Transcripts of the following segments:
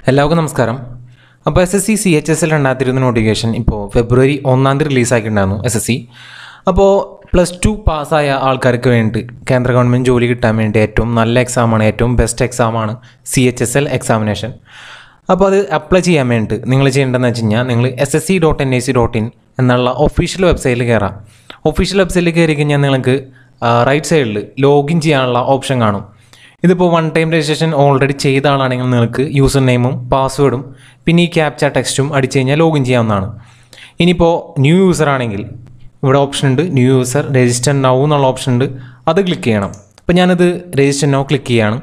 എല്ലാവർക്കും നമസ്കാരം അപ്പോൾ S S C C H S L രണ്ടായിരത്തി ഇരുപത് നോട്ടിഫിക്കേഷൻ ഇപ്പോൾ ഫെബ്രുവരി ഒന്നാം തീയതി റിലീസാക്കിയിട്ടുണ്ടായിരുന്നു എസ് എസ് സി അപ്പോൾ പ്ലസ് ടു പാസ്സായ ആൾക്കാർക്ക് വേണ്ടി കേന്ദ്ര ഗവൺമെൻറ് ജോലി കിട്ടാൻ വേണ്ടി ഏറ്റവും നല്ല എക്സാമാണ് ഏറ്റവും ബെസ്റ്റ് എക്സാമാണ് C H S L examination അപ്പോൾ അത് അപ്ലൈ ചെയ്യാൻ വേണ്ടി നിങ്ങൾ ചെയ്യേണ്ടതെന്ന് വെച്ച് കഴിഞ്ഞാൽ നിങ്ങൾ S S C dot N I C dot in എന്നുള്ള ഒഫീഷ്യൽ വെബ്സൈറ്റിൽ കയറാം ഒഫീഷ്യൽ വെബ്സൈറ്റിൽ കയറി കഴിഞ്ഞാൽ നിങ്ങൾക്ക് റൈറ്റ് സൈഡിൽ ലോഗിൻ ചെയ്യാനുള്ള ഓപ്ഷൻ കാണും ഇതിപ്പോൾ വൺ ടൈം രജിസ്ട്രേഷൻ ഓൾറെഡി ചെയ്ത ആളാണെങ്കിൽ നിങ്ങൾക്ക് യൂസർ നെയിമും പാസ്വേഡും പിന്നെ ഈ ക്യാപ്ച ടെക്സ്റ്റും അടിച്ചു കഴിഞ്ഞാൽ ലോഗിൻ ചെയ്യാവുന്നതാണ് ഇനിയിപ്പോൾ ന്യൂ യൂസർ ആണെങ്കിൽ ഇവിടെ ഓപ്ഷൻ ഉണ്ട് ന്യൂ യൂസർ രജിസ്റ്റർ നൗ എന്നുള്ള ഓപ്ഷൻ ഉണ്ട് അത് ക്ലിക്ക് ചെയ്യണം അപ്പോൾ ഞാനത് രജിസ്റ്റർ നൗ ക്ലിക്ക് ചെയ്യാണ്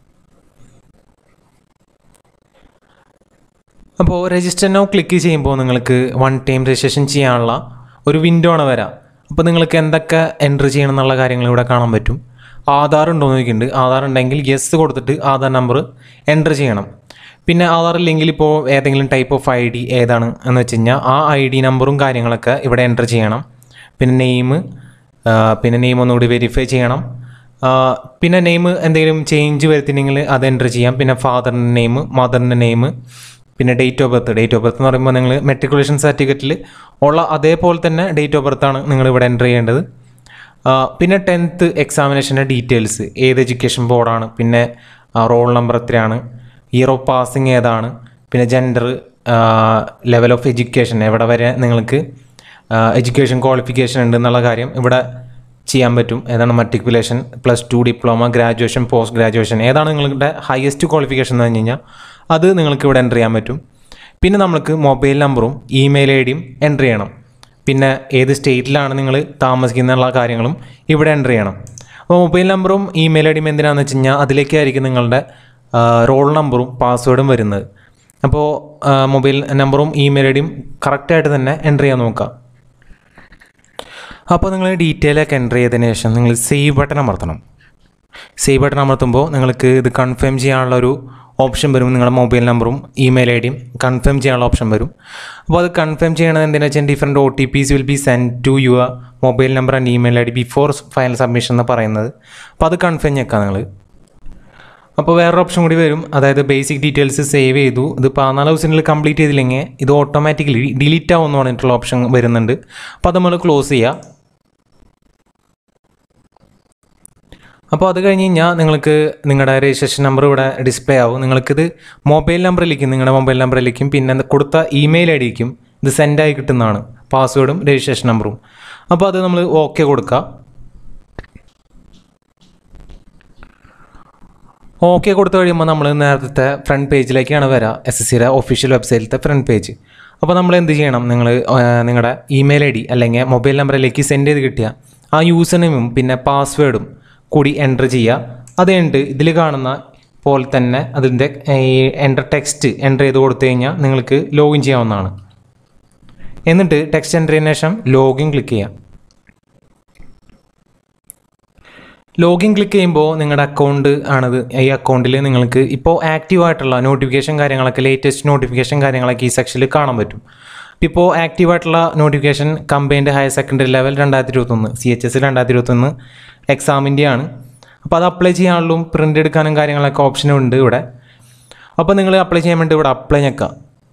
അപ്പോൾ രജിസ്റ്റർ നൗ ക്ലിക്ക് ചെയ്യുമ്പോൾ നിങ്ങൾക്ക് വൺ ടൈം രജിസ്ട്രേഷൻ ചെയ്യാനുള്ള ഒരു വിൻഡോ ആണ് വരാം അപ്പോൾ നിങ്ങൾക്ക് എന്തൊക്കെ എൻറ്റർ ചെയ്യണം എന്നുള്ള കാര്യങ്ങൾ ഇവിടെ കാണാൻ പറ്റും ആധാർ ഉണ്ടോ എന്ന് ചോദിക്കുന്നുണ്ട് ആധാർ ഉണ്ടെങ്കിൽ യെസ് കൊടുത്തിട്ട് ആധാർ നമ്പർ എൻറ്റർ ചെയ്യണം പിന്നെ ആധാർ ഇല്ലെങ്കിൽ ഇപ്പോൾ ഏതെങ്കിലും ടൈപ്പ് ഓഫ് ഐ ഡി ഏതാണ് എന്ന് വെച്ച് കഴിഞ്ഞാൽ ആ ഐ ഡി നമ്പറും കാര്യങ്ങളൊക്കെ ഇവിടെ എൻറ്റർ ചെയ്യണം പിന്നെ നെയിം പിന്നെ നെയിം ഒന്നുകൂടി വെരിഫൈ ചെയ്യണം ആ, പിന്നെ നെയിം എന്തെങ്കിലും ചേഞ്ച് വരുത്തിയിട്ടുണ്ടെങ്കിൽ അത് എൻറ്റർ ചെയ്യാം പിന്നെ ഫാദറിൻ്റെ നെയിം മദറിൻ്റെ നെയിം പിന്നെ date of birth date of birth എന്ന് പറയുമ്പോൾ നിങ്ങൾ മെട്രിക്കുലേഷൻ സർട്ടിഫിക്കറ്റിൽ ഉള്ള അതേപോലെ തന്നെ ഡേറ്റ് ഓഫ് ബർത്താണ് നിങ്ങൾ ഇവിടെ എൻ്റർ ചെയ്യേണ്ടത് ആ, പിന്നെ ടെൻത്ത് എക്സാമിനേഷൻ്റെ ഡീറ്റെയിൽസ് ഏത് എഡ്യൂക്കേഷൻ ബോർഡാണ് പിന്നെ റോൾ നമ്പർ എത്രയാണ് ഇയർ ഓഫ് പാസിങ് ഏതാണ് പിന്നെ ജെൻഡർ ലെവൽ ഓഫ് എഡ്യൂക്കേഷൻ എവിടെ വരെ നിങ്ങൾക്ക് എഡ്യൂക്കേഷൻ ക്വാളിഫിക്കേഷൻ ഉണ്ട് എന്നുള്ള കാര്യം ഇവിടെ ചെയ്യാൻ പറ്റും ഏതാണ് matriculation plus two diploma graduation post graduation ഏതാണ് നിങ്ങളുടെ ഹയസ്റ്റ് ക്വാളിഫിക്കേഷൻ എന്ന് പറഞ്ഞു കഴിഞ്ഞാൽ അത് നിങ്ങൾക്ക് ഇവിടെ എൻ്റർ ചെയ്യാൻ പറ്റും പിന്നെ നമുക്ക് മൊബൈൽ നമ്പറും ഇമെയിൽ ഐ ഡിയും എൻ്റർ ചെയ്യണം പിന്നെ ഏത് സ്റ്റേറ്റിലാണ് നിങ്ങൾ താമസിക്കുന്ന കാര്യങ്ങളും ഇവിടെ എൻ്റർ ചെയ്യണം അപ്പോൾ മൊബൈൽ നമ്പറും ഇമെയിൽ ഐ ഡിയും എന്തിനാണെന്ന് വെച്ച് കഴിഞ്ഞാൽ അതിലേക്കായിരിക്കും നിങ്ങളുടെ റോൾ നമ്പറും പാസ്വേഡും വരുന്നത് അപ്പോൾ മൊബൈൽ നമ്പറും ഇമെയിൽ ഐ ഡിയും കറക്റ്റായിട്ട് തന്നെ എൻ്റർ ചെയ്യാൻ നോക്കുക അപ്പോൾ നിങ്ങൾ ഡീറ്റെയിൽ ഒക്കെ എൻ്റർ ചെയ്തതിന് ശേഷം നിങ്ങൾ സേവ് ബട്ടൺ അമർത്തണം സേവ് ബട്ടൺ അമർത്തുമ്പോൾ നിങ്ങൾക്ക് ഇത് കൺഫേം ചെയ്യാനുള്ള ഒരു ഓപ്ഷൻ വരും നിങ്ങളുടെ മൊബൈൽ നമ്പറും ഇമെയിൽ ഐ ഡിയും കൺഫേം ചെയ്യാനുള്ള ഓപ്ഷൻ വരും അപ്പോൾ അത് കൺഫേം ചെയ്യണത് എന്തിനാ വെച്ചാൽ different O T Ps will be send to your mobile number and email I D before final submission എന്ന് പറയുന്നത് അപ്പോൾ അത് കൺഫേം ഞെക്കാം നിങ്ങൾ അപ്പോൾ വേറൊരു ഓപ്ഷൻ കൂടി വരും അതായത് ബേസിക് ഡീറ്റെയിൽസ് സേവ് ചെയ്തു ഇത് പതിനാല് ദിവസത്തിൽ കംപ്ലീറ്റ് ചെയ്തില്ലെങ്കിൽ ഇത് ഓട്ടോമാറ്റിക്കലി ഡിലീറ്റ് ആവുമെന്ന് പറഞ്ഞിട്ടുള്ള ഓപ്ഷൻ വരുന്നുണ്ട് അപ്പോൾ അത് നമ്മൾ ക്ലോസ് ചെയ്യുക അപ്പോൾ അത് കഴിഞ്ഞ് കഴിഞ്ഞാൽ നിങ്ങൾക്ക് നിങ്ങളുടെ രജിസ്ട്രേഷൻ നമ്പർ ഇവിടെ ഡിസ്പ്ലേ ആവും നിങ്ങൾക്കിത് മൊബൈൽ നമ്പറിലേക്കും നിങ്ങളുടെ മൊബൈൽ നമ്പറിലേക്കും പിന്നെ കൊടുത്ത ഇമെയിൽ ഐ ഡിക്കും ഇത് സെൻഡായി കിട്ടുന്നതാണ് പാസ്വേഡും രജിസ്ട്രേഷൻ നമ്പറും അപ്പോൾ അത് നമ്മൾ ഓക്കെ കൊടുക്കുക ഓക്കെ കൊടുത്തു കഴിയുമ്പോൾ നമ്മൾ നേരത്തെ ഫ്രണ്ട് പേജിലേക്കാണ് വരിക എസ് എസ് സിയുടെ ഒഫീഷ്യൽ വെബ്സൈറ്റിലത്തെ ഫ്രണ്ട് പേജ് അപ്പോൾ നമ്മൾ എന്ത് ചെയ്യണം നിങ്ങൾ നിങ്ങളുടെ ഇമെയിൽ ഐ ഡി അല്ലെങ്കിൽ മൊബൈൽ നമ്പറിലേക്ക് സെൻഡ് ചെയ്ത് കിട്ടിയ ആ യൂസർ നെയിമും പിന്നെ പാസ്വേഡും കൂടി എൻ്റർ ചെയ്യുക അത് കഴിഞ്ഞിട്ട് ഇതിൽ കാണുന്ന പോലെ തന്നെ അതിൻ്റെ ഈ എൻ്റർ ടെക്സ്റ്റ് എൻ്റർ ചെയ്ത് കൊടുത്തു കഴിഞ്ഞാൽ നിങ്ങൾക്ക് ലോഗിൻ ചെയ്യാവുന്നതാണ് എന്നിട്ട് ടെക്സ്റ്റ് എൻ്റർ ചെയ്തതിനു ശേഷം ലോഗിൻ ക്ലിക്ക് ചെയ്യാം ലോഗിൻ ക്ലിക്ക് ചെയ്യുമ്പോൾ നിങ്ങളുടെ അക്കൗണ്ട് ആണത് ഈ അക്കൗണ്ടിൽ നിങ്ങൾക്ക് ഇപ്പോൾ ആക്റ്റീവ് ആയിട്ടുള്ള നോട്ടിഫിക്കേഷൻ കാര്യങ്ങളൊക്കെ ലേറ്റസ്റ്റ് നോട്ടിഫിക്കേഷൻ കാര്യങ്ങളൊക്കെ ഈ സെക്ഷനിൽ കാണാൻ പറ്റും ഇപ്പോൾ ആക്റ്റീവ് ആയിട്ടുള്ള notification combined higher secondary level രണ്ടായിരത്തി ഇരുപത്തൊന്ന് സി എച്ച് എസ് രണ്ടായിരത്തി ഇരുപത്തൊന്ന് എക്സാമിൻ്റെയാണ് അപ്പോൾ അത് അപ്ലൈ ചെയ്യാനുള്ളതും പ്രിൻ്റ് എടുക്കാനും കാര്യങ്ങളൊക്കെ ഓപ്ഷനും ഉണ്ട് ഇവിടെ അപ്പോൾ നിങ്ങൾ അപ്ലൈ ചെയ്യാൻ വേണ്ടി ഇവിടെ അപ്ലൈ ഞെക്കാം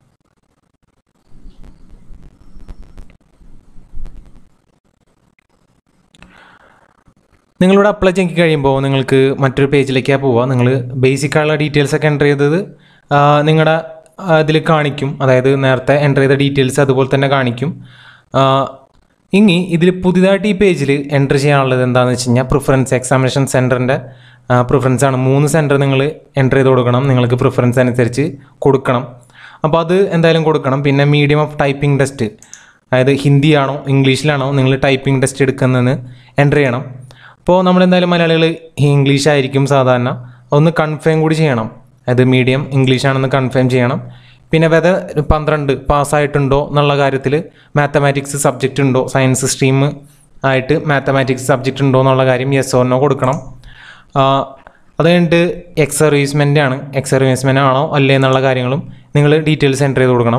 നിങ്ങളിവിടെ അപ്ലൈ ചെയ്ത് കഴിയുമ്പോൾ നിങ്ങൾക്ക് മറ്റൊരു പേജിലേക്കാണ് പോവുക നിങ്ങൾ ബേസിക് ആയുള്ള ഡീറ്റെയിൽസ് ഒക്കെ എൻ്റർ ചെയ്തത് ആ, നിങ്ങളുടെ ഇതിൽ കാണിക്കും അതായത് നേരത്തെ എൻ്റർ ചെയ്ത ഡീറ്റെയിൽസ് അതുപോലെ തന്നെ കാണിക്കും ആ, ഇനി ഇതിൽ പുതിയതായിട്ട് ഈ പേജിൽ എൻ്റർ ചെയ്യാനുള്ളത് എന്താണെന്ന് വെച്ച് കഴിഞ്ഞാൽ പ്രിഫറൻസ് എക്സാമിനേഷൻ സെൻറ്ററിൻ്റെ പ്രിഫറൻസ് ആണ് മൂന്ന് സെൻറ്റർ നിങ്ങൾ എൻ്റർ ചെയ്ത് കൊടുക്കണം നിങ്ങൾക്ക് പ്രിഫറൻസ് അനുസരിച്ച് കൊടുക്കണം അപ്പോൾ അത് എന്തായാലും കൊടുക്കണം പിന്നെ മീഡിയം ഓഫ് ടൈപ്പിംഗ് ടെസ്റ്റ് അതായത് ഹിന്ദിയാണോ ഇംഗ്ലീഷിലാണോ നിങ്ങൾ ടൈപ്പിംഗ് ടെസ്റ്റ് എടുക്കുന്നതെന്ന് എൻ്റർ ചെയ്യണം അപ്പോൾ നമ്മളെന്തായാലും മലയാളികൾ ഇംഗ്ലീഷ് ആയിരിക്കും സാധാരണ ഒന്ന് കൺഫേം കൂടി ചെയ്യണം അത് മീഡിയം ഇംഗ്ലീഷ് ആണെന്ന് കൺഫേം ചെയ്യണം പിന്നെ വെത പന്ത്രണ്ട് പാസ്സായിട്ടുണ്ടോ എന്നുള്ള കാര്യത്തിൽ മാത്തമാറ്റിക്സ് സബ്ജക്റ്റ് ഉണ്ടോ സയൻസ് സ്ട്രീം ആയിട്ട് മാത്തമാറ്റിക്സ് സബ്ജക്റ്റ് ഉണ്ടോ എന്നുള്ള കാര്യം യെസ് ഓർനോ കൊടുക്കണം ആ, അത് കഴിഞ്ഞിട്ട് എക്സ് സർവീസ്മെൻ്റ് ആണ് എക്സ് സർവീസ്മെൻ്റ് ആണോ അല്ലേ എന്നുള്ള കാര്യങ്ങളും നിങ്ങൾ ഡീറ്റെയിൽസ് എൻ്റർ ചെയ്ത് കൊടുക്കണം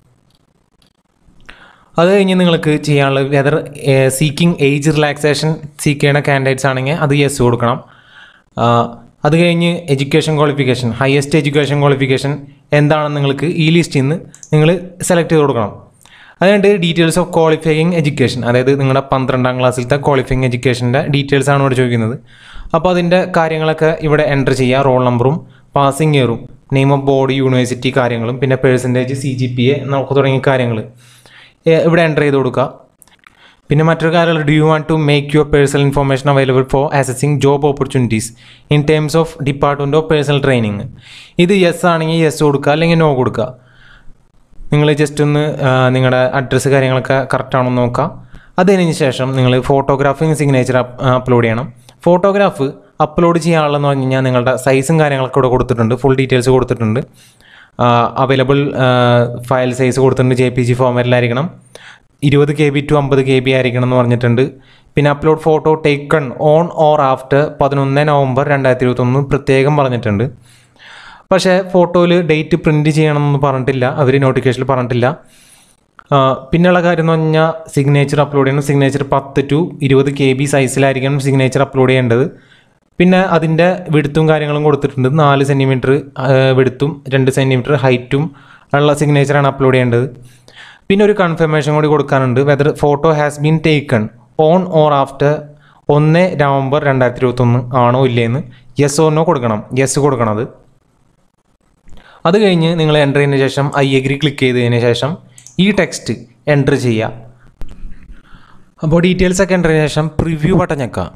അത് കഴിഞ്ഞ് നിങ്ങൾക്ക് ചെയ്യാനുള്ളത് whether seeking age relaxation seek ചെയ്യുന്ന കാൻഡിഡേറ്റ്സ് ആണെങ്കിൽ അത് യെസ് കൊടുക്കണം ആ, അത് കഴിഞ്ഞ് education qualification highest education qualification എന്താണെന്ന് നിങ്ങൾക്ക് ഈ ലിസ്റ്റിൽ നിന്ന് നിങ്ങൾ സെലക്ട് ചെയ്ത് കൊടുക്കണം അതുകൊണ്ട് ഡീറ്റെയിൽസ് ഓഫ് ക്വാളിഫയിങ് എഡ്യൂക്കേഷൻ അതായത് നിങ്ങളുടെ പന്ത്രണ്ടാം ക്ലാസ്സിലത്തെ ക്വാളിഫയിങ് എഡ്യൂക്കേഷൻ്റെ ഡീറ്റെയിൽസ് ആണ് ഇവിടെ ചോദിക്കുന്നത് അപ്പോൾ അതിൻ്റെ കാര്യങ്ങളൊക്കെ ഇവിടെ എൻ്റർ ചെയ്യുക റോൾ നമ്പറും പാസിംഗ് ഇയറും നെയിം ഓഫ് ബോർഡ് യൂണിവേഴ്സിറ്റി കാര്യങ്ങളും പിന്നെ percentage C G P A നമുക്ക് തുടങ്ങിയ കാര്യങ്ങൾ ഇവിടെ എൻ്റർ ചെയ്ത് കൊടുക്കുക പിന്നെ മറ്റൊരു കാര്യം do you want to make your personal information available for accessing job opportunities in terms of department of personnel training ഇത് യെസ് ആണെങ്കിൽ യെസ് കൊടുക്കുക അല്ലെങ്കിൽ നോ കൊടുക്കുക നിങ്ങൾ ജസ്റ്റ് ഒന്ന് നിങ്ങളുടെ അഡ്രസ്സ് കാര്യങ്ങളൊക്കെ കറക്റ്റ് ആണോ എന്ന് നോക്കാം അതിന് ശേഷം നിങ്ങൾ ഫോട്ടോഗ്രാഫിങ് സിഗ്നേച്ചർ അപ്ലോഡ് ചെയ്യണം ഫോട്ടോഗ്രാഫ് അപ്ലോഡ് ചെയ്യാനുള്ളതെന്ന് പറഞ്ഞു കഴിഞ്ഞാൽ നിങ്ങളുടെ സൈസും കാര്യങ്ങളൊക്കെ ഇവിടെ കൊടുത്തിട്ടുണ്ട് ഫുൾ ഡീറ്റെയിൽസ് കൊടുത്തിട്ടുണ്ട് അവൈലബിൾ ഫയൽ സൈസ് കൊടുത്തിട്ടുണ്ട് ജെ പി ജി ഫോമാറ്റിലായിരിക്കണം ഇരുപത് കെ ബി ടു അമ്പത് കെ ബി ആയിരിക്കണം എന്ന് പറഞ്ഞിട്ടുണ്ട് പിന്നെ upload photo taken on or after പതിനൊന്ന് നവംബർ രണ്ടായിരത്തി ഇരുപത്തൊന്ന് പ്രത്യേകം പറഞ്ഞിട്ടുണ്ട് പക്ഷേ ഫോട്ടോയിൽ ഡേറ്റ് പ്രിൻറ്റ് ചെയ്യണമെന്ന് പറഞ്ഞിട്ടില്ല അവർ നോട്ടിഫിക്കേഷനിൽ പറഞ്ഞിട്ടില്ല ആ, പിന്നെയുള്ള കാര്യം എന്ന് പറഞ്ഞാൽ സിഗ്നേച്ചർ അപ്ലോഡ് ചെയ്യണം സിഗ്നേച്ചർ പത്ത് ടു ഇരുപത് കെ ബി സൈസിലായിരിക്കണം സിഗ്നേച്ചർ അപ്ലോഡ് ചെയ്യേണ്ടത് പിന്നെ അതിൻ്റെ വിടുത്തും കാര്യങ്ങളും കൊടുത്തിട്ടുണ്ട് നാല് സെൻറ്റിമീറ്റർ വിടുത്തും രണ്ട് സെൻറ്റിമീറ്റർ ഹൈറ്റും ഉള്ള സിഗ്നേച്ചറാണ് അപ്ലോഡ് ചെയ്യേണ്ടത് പിന്നെ ഒരു കൺഫർമേഷൻ കൂടി കൊടുക്കാനുണ്ട് whether photo has been taken on or after ഒന്ന് നവംബർ രണ്ടായിരത്തി ഇരുപത്തൊന്ന് ആണോ ഇല്ലേന്ന് യെസ് ഓർ നോ കൊടുക്കണം യെസ് കൊടുക്കണം അത് അത് കഴിഞ്ഞ് നിങ്ങൾ എൻ്റർ ചെയ്തതിന് ശേഷം ഐ എഗ്രി ക്ലിക്ക് ചെയ്തതിന് ശേഷം ഈ ടെക്സ്റ്റ് എൻ്റർ ചെയ്യുക അപ്പോൾ ഡീറ്റെയിൽസ് ഒക്കെ എൻ്റർ ചെയ്തതിന് ശേഷം പ്രിവ്യൂ ബട്ടൺ ഞെക്കുക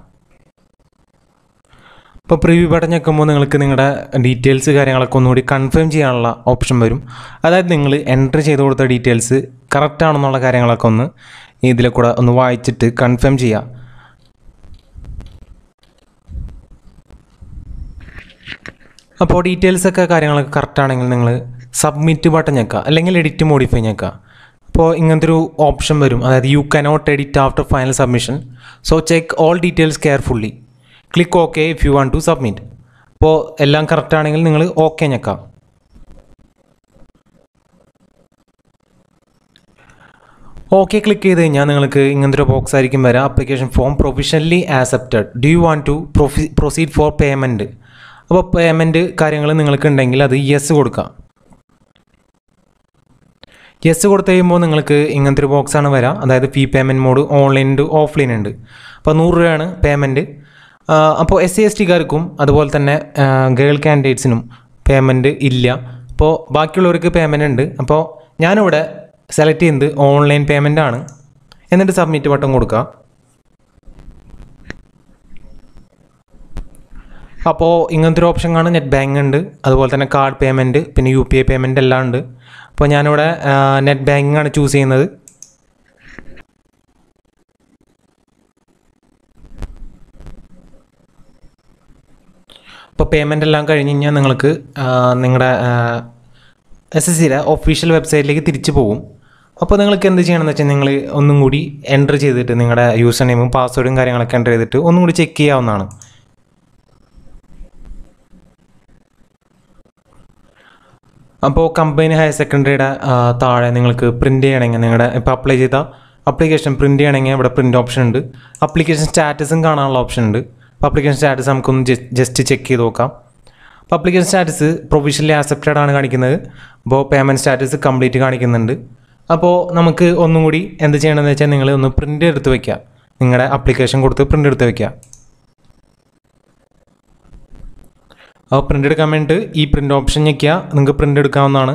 ഇപ്പോൾ പ്രിവ്യൂ ബട്ടൺ ഞെക്കുമ്പോൾ നിങ്ങൾക്ക് നിങ്ങളുടെ ഡീറ്റെയിൽസ് കാര്യങ്ങളൊക്കെ ഒന്നുകൂടി കൺഫേം ചെയ്യാനുള്ള ഓപ്ഷൻ വരും അതായത് നിങ്ങൾ എൻ്റർ ചെയ്ത് കൊടുത്ത ഡീറ്റെയിൽസ് കറക്റ്റ് ആണെന്നുള്ള കാര്യങ്ങളൊക്കെ ഒന്ന് ഇതിൽ കൂടെ ഒന്ന് വായിച്ചിട്ട് കൺഫേം ചെയ്യുക അപ്പോൾ ഡീറ്റെയിൽസ് ഒക്കെ കാര്യങ്ങളൊക്കെ കറക്റ്റ് ആണെങ്കിൽ നിങ്ങൾ സബ്മിറ്റ് ബട്ടൺ ഞെക്കുക അല്ലെങ്കിൽ എഡിറ്റ് മോഡിഫൈ ഞെക്കുക അപ്പോൾ ഇങ്ങനത്തെ ഒരു ഓപ്ഷൻ വരും അതായത് you cannot edit after final submission so check all details carefully click okay if you want to submit അപ്പോൾ എല്ലാം കറക്റ്റ് ആണെങ്കിൽ നിങ്ങൾ ഓക്കെ ഞെക്കാം ഓക്കെ ക്ലിക്ക് ചെയ്ത് കഴിഞ്ഞാൽ നിങ്ങൾക്ക് ഇങ്ങനത്തെ ഒരു ബോക്സ് ആയിരിക്കും വരാം application form professionally accepted do you want to pro proceed for payment അപ്പോൾ പേയ്മെൻറ്റ് കാര്യങ്ങൾ നിങ്ങൾക്ക് ഉണ്ടെങ്കിൽ അത് യെസ് കൊടുക്കാം യെസ് കൊടുത്തു കഴിയുമ്പോൾ നിങ്ങൾക്ക് ഇങ്ങനത്തെ ഒരു ബോക്സാണ് വരാം അതായത് ഫീ പേയ്മെൻറ്റ് മോഡ് ഓൺലൈൻ ഉണ്ട് ഓഫ്ലൈൻ ഉണ്ട് അപ്പോൾ നൂറ് രൂപയാണ് പേയ്മെൻറ്റ് അപ്പോൾ എസ് സി എസ് ടിക്കാർക്കും അതുപോലെ തന്നെ ഗേൾ കാൻഡിഡേറ്റ്സിനും പേയ്മെൻറ്റ് ഇല്ല അപ്പോൾ ബാക്കിയുള്ളവർക്ക് പേയ്മെൻറ്റ് ഉണ്ട് അപ്പോൾ ഞാനിവിടെ സെലക്ട് ചെയ്യുന്നത് ഓൺലൈൻ പേയ്മെൻ്റ് ആണ് എന്നിട്ട് സബ്മിറ്റ് ബട്ടൺ കൊടുക്കുക അപ്പോൾ ഇങ്ങനത്തെ ഒരു ഓപ്ഷൻ കാണും നെറ്റ് ബാങ്ക് ഉണ്ട് അതുപോലെ തന്നെ കാർഡ് പേയ്മെൻറ്റ് പിന്നെ യു പി ഐ പേയ്മെൻറ്റ് എല്ലാം ഉണ്ട് അപ്പോൾ ഞാനിവിടെ നെറ്റ് ബാങ്കിങ് ആണ് ചൂസ് ചെയ്യുന്നത് അപ്പോൾ പേയ്മെൻ്റ് എല്ലാം കഴിഞ്ഞ് കഴിഞ്ഞാൽ നിങ്ങൾക്ക് നിങ്ങളുടെ എസ് എസ് സിയുടെ ഒഫീഷ്യൽ വെബ്സൈറ്റിലേക്ക് തിരിച്ചു പോകും അപ്പോൾ നിങ്ങൾക്ക് എന്ത് ചെയ്യണമെന്ന് വെച്ചാൽ നിങ്ങൾ ഒന്നും കൂടി എൻ്റർ ചെയ്തിട്ട് നിങ്ങളുടെ യൂസർ നെയിമും പാസ്വേഡും കാര്യങ്ങളൊക്കെ എൻ്റർ ചെയ്തിട്ട് ഒന്നും കൂടി ചെക്ക് ചെയ്യാവുന്നതാണ് അപ്പോൾ കമ്പനി ഹയർ സെക്കൻഡറിയുടെ താഴെ നിങ്ങൾക്ക് പ്രിൻ്റ് ചെയ്യണമെങ്കിൽ നിങ്ങളുടെ ഇപ്പോൾ അപ്ലൈ ചെയ്ത അപ്ലിക്കേഷൻ പ്രിൻ്റ് ചെയ്യണമെങ്കിൽ ഇവിടെ പ്രിൻ്റ് ഓപ്ഷൻ ഉണ്ട് അപ്ലിക്കേഷൻ സ്റ്റാറ്റസും കാണാനുള്ള ഓപ്ഷൻ ഉണ്ട് അപ്പോൾ അപ്ലിക്കേഷൻ സ്റ്റാറ്റസ് നമുക്കൊന്ന് ജസ്റ്റ് ചെക്ക് ചെയ്ത് നോക്കാം അപ്പോൾ അപ്ലിക്കേഷൻ സ്റ്റാറ്റസ് പ്രൊവിഷണലി ആക്സെപ്റ്റഡ് ആണ് കാണിക്കുന്നത് അപ്പോൾ പേയ്മെൻറ്റ് സ്റ്റാറ്റസ് കംപ്ലീറ്റ് കാണിക്കുന്നുണ്ട് അപ്പോൾ നമുക്ക് ഒന്നും കൂടി എന്ത് ചെയ്യണമെന്ന് വെച്ചാൽ നിങ്ങൾ ഒന്ന് പ്രിൻ്റ് എടുത്ത് വയ്ക്കുക നിങ്ങളുടെ അപ്ലിക്കേഷൻ കൊടുത്ത് പ്രിൻ്റ് എടുത്ത് വയ്ക്കുക അപ്പോൾ പ്രിൻ്റ് എടുക്കാൻ വേണ്ടിയിട്ട് ഈ പ്രിൻ്റ് ഓപ്ഷൻ ഞെക്കുക നിങ്ങൾക്ക് പ്രിൻ്റ് എടുക്കാവുന്നതാണ്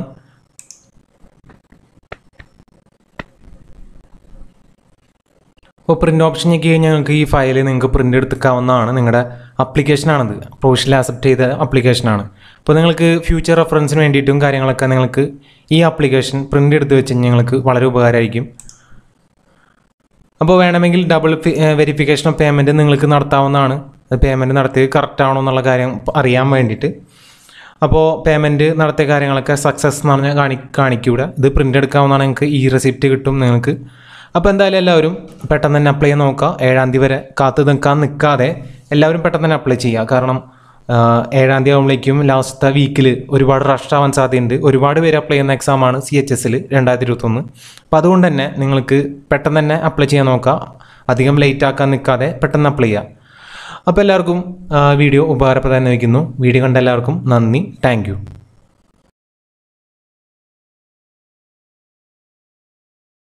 അപ്പോൾ പ്രിൻ്റ് ഓപ്ഷൻ ഞെക്കി കഴിഞ്ഞാൽ നിങ്ങൾക്ക് ഈ ഫയൽ നിങ്ങൾക്ക് പ്രിൻ്റ് എടുക്കാവുന്നതാണ് നിങ്ങളുടെ അപ്ലിക്കേഷനാണത് പ്രൊഫഷണൽ ആക്സെപ്റ്റ് ചെയ്ത അപ്ലിക്കേഷനാണ് അപ്പോൾ നിങ്ങൾക്ക് ഫ്യൂച്ചർ റെഫറൻസിന് വേണ്ടിയിട്ടും കാര്യങ്ങളൊക്കെ നിങ്ങൾക്ക് ഈ ആപ്ലിക്കേഷൻ പ്രിൻ്റ് എടുത്ത് വെച്ച് കഴിഞ്ഞാൽ നിങ്ങൾക്ക് വളരെ ഉപകാരമായിരിക്കും അപ്പോൾ വേണമെങ്കിൽ ഡബിൾ വെരിഫിക്കേഷൻ ഓഫ് പേയ്മെൻറ്റ് നിങ്ങൾക്ക് നടത്താവുന്നതാണ് പേയ്മെൻറ്റ് നടത്തിയത് കറക്റ്റ് ആണോ എന്നുള്ള കാര്യം അറിയാൻ വേണ്ടിയിട്ട് അപ്പോൾ പേയ്മെൻറ്റ് നടത്തിയ കാര്യങ്ങളൊക്കെ സക്സസ് എന്ന് പറഞ്ഞാൽ കാണി കാണിക്കൂടെ ഇത് പ്രിൻ്റ് എടുക്കാവുന്നതാണ് നിങ്ങൾക്ക് ഈ റെസിപ്റ്റ് കിട്ടും നിങ്ങൾക്ക് അപ്പോൾ എന്തായാലും എല്ലാവരും പെട്ടെന്ന് തന്നെ അപ്ലൈ ചെയ്യാൻ നോക്കുക ഏഴാം തീയതി വരെ കാത്തു നിൽക്കാൻ നിൽക്കാതെ എല്ലാവരും പെട്ടെന്ന് തന്നെ അപ്ലൈ ചെയ്യുക കാരണം ആ, ഏഴാം തീയതി ആകുമ്പോഴേക്കും ലാസ്റ്റത്തെ വീക്കിൽ ഒരുപാട് റഷ് ആവാൻ സാധ്യതയുണ്ട് ഒരുപാട് പേര് അപ്ലൈ ചെയ്യുന്ന എക്സാമാണ് സി എച്ച് എസിൽ രണ്ടായിരത്തി ഇരുപത്തൊന്ന് അപ്പോൾ അതുകൊണ്ട് തന്നെ നിങ്ങൾക്ക് പെട്ടെന്ന് തന്നെ അപ്ലൈ ചെയ്യാൻ നോക്കുക അധികം ലേറ്റ് ആക്കാൻ നിൽക്കാതെ പെട്ടെന്ന് അപ്ലൈ ചെയ്യുക അപ്പോൾ എല്ലാവർക്കും ആ, വീഡിയോ ഉപകാരപ്രദമായി വയ്ക്കുന്നു വീഡിയോ കണ്ട എല്ലാവർക്കും നന്ദി താങ്ക്